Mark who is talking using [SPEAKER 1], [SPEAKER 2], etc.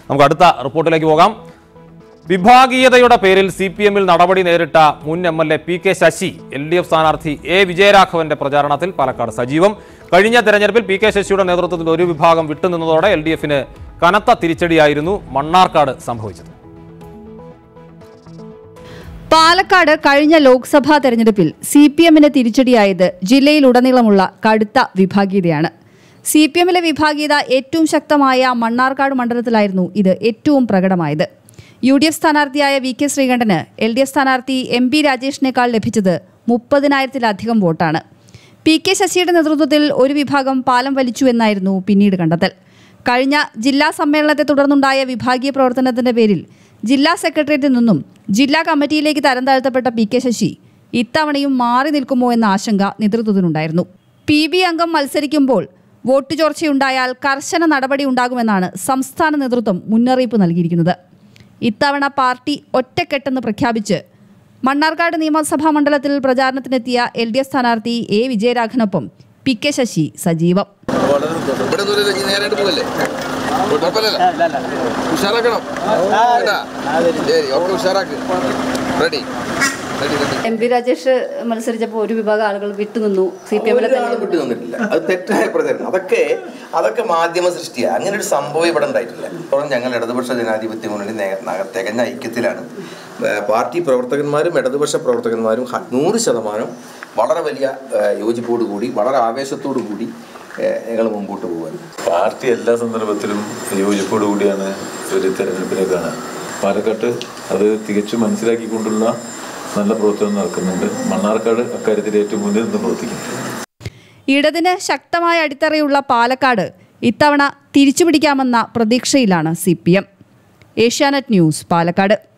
[SPEAKER 1] നമുക്ക് അടുത്ത റിപ്പോർട്ടിലേക്ക് പോകാം വിഭാഗീയതയുടെ പേരിൽ സി പി എമ്മിൽ നടപടി നേരിട്ട മുൻ M L A P K Sasi L D F സ്ഥാനാർത്ഥി എ വിജയരാഘവന്റെ പ്രചാരണത്തിൽ പാലക്കാട് സജീവം കഴിഞ്ഞ തെരഞ്ഞെടുപ്പിൽ പി കെ ശശിയുടെ നേതൃത്വത്തിൽ ഒരു വിഭാഗം വിട്ടുനിന്നതോടെ എൽ ഡി എഫിന് കനത്ത തിരിച്ചടിയായിരുന്നു മണ്ണാർക്കാട് സംഭവിച്ചത്
[SPEAKER 2] പാലക്കാട് കഴിഞ്ഞ ലോക്സഭാ തെരഞ്ഞെടുപ്പിൽ സി പി എമ്മിന് തിരിച്ചടിയായത് ജില്ലയിലുടനീളമുള്ള കടുത്ത വിഭാഗീയതയാണ് സി പി എമ്മിലെ വിഭാഗീയത ഏറ്റവും ശക്തമായ മണ്ണാർക്കാട് മണ്ഡലത്തിലായിരുന്നു ഇത് ഏറ്റവും പ്രകടമായത് യു ഡി എഫ് സ്ഥാനാർത്ഥിയായ വി കെ ശ്രീകണ്ഠന് എൽ ഡി എഫ് സ്ഥാനാർത്ഥി എം പി രാജേഷിനേക്കാൾ ലഭിച്ചത് മുപ്പതിനായിരത്തിലധികം വോട്ടാണ് പി കെ ശശിയുടെ നേതൃത്വത്തിൽ ഒരു വിഭാഗം പാലം വലിച്ചു എന്നായിരുന്നു പിന്നീട് കണ്ടെത്തൽ കഴിഞ്ഞ ജില്ലാ സമ്മേളനത്തെ തുടർന്നുണ്ടായ വിഭാഗീയ പ്രവർത്തനത്തിന്റെ പേരിൽ ജില്ലാ സെക്രട്ടേറിയറ്റിൽ നിന്നും ജില്ലാ കമ്മിറ്റിയിലേക്ക് തരം താഴ്ത്തപ്പെട്ട പി കെ ശശി ഇത്തവണയും മാറി നിൽക്കുമോ എന്ന ആശങ്ക നേതൃത്വത്തിനുണ്ടായിരുന്നു പി ബി അംഗം മത്സരിക്കുമ്പോൾ വോട്ട് ചോർച്ചയുണ്ടായാൽ കർശന നടപടി ഉണ്ടാകുമെന്നാണ് സംസ്ഥാന നേതൃത്വം മുന്നറിയിപ്പ് നൽകിയിരിക്കുന്നത് ഇത്തവണ പാർട്ടി ഒറ്റക്കെട്ടെന്ന് പ്രഖ്യാപിച്ച് മണ്ണാർക്കാട് നിയമസഭാ മണ്ഡലത്തിൽ പ്രചാരണത്തിനെത്തിയ എൽ ഡി എഫ് സ്ഥാനാർത്ഥി എ വിജയരാഘവനൊപ്പം പി കെ ശശി സജീവം
[SPEAKER 3] ഇവിടെ ഒന്നുമില്ലല്ലോ ഇനി നേരായിട്ട് പോകല്ലേ കുഴപ്പമില്ലല്ലോ ഉഷാറാക്കണം കേട്ടാ ശരി ഒക്കെ ഉഷാറാക്ക് ready ready ready
[SPEAKER 2] M P Rajesh മത്സരിച്ചപ്പോൾ ഒരു വിഭാഗം ആളുകൾ വിട്ടുനിന്നു സി പി എമ്മിലെ
[SPEAKER 3] ഒരാളും വിട്ടു നിന്നിട്ടില്ല അത് തെറ്റായ പ്രചരണം അതൊക്കെ അതൊക്കെ മാധ്യമ സൃഷ്ടിയാണ് അങ്ങനെ ഒരു സംഭവം ഇവിടെ ഉണ്ടായിട്ടില്ല ഇപ്പോഴും ഞങ്ങൾ ഇടതുപക്ഷ ജനാധിപത്യ മുന്നണി നേ- നഗ- തികഞ്ഞ ഐക്യത്തിലാണ് ഏഹ് പാർട്ടി പ്രവർത്തകന്മാരും ഇടതുപക്ഷ പ്രവർത്തകന്മാരും ഹ- നൂറ് ശതമാനം വളരെ വലിയ ഏഹ് യോജിപ്പോടു കൂടി വളരെ ആവേശത്തോടു കൂടി ഞങ്ങൾ മുമ്പോട്ട് പോകുവാൻ
[SPEAKER 4] പാർട്ടി എല്ലാ സന്ദർഭത്തിലും യോജിപ്പോടു കൂടിയാണ് ഒരു തെരഞ്ഞെടുപ്പിനെ കാണുക പാലക്കാട്ട് അത് തികച്ചും മനസ്സിലാക്കിക്കൊണ്ടുള്ള നല്ല പ്രവർത്തനം നടക്കുന്നുണ്ട് മണ്ണാർക്കാട് അക്കാര്യത്തിൽ ഏറ്റവും മുന്നിൽ നിന്ന് പ്രവർത്തിക്കും
[SPEAKER 2] ഇടതിന് ശക്തമായ അടിത്തറയുള്ള പാലക്കാട് ഇത്തവണ തിരിച്ചുപിടിക്കാമെന്ന പ്രതീക്ഷയിലാണ് C P M Asianet news Palakkad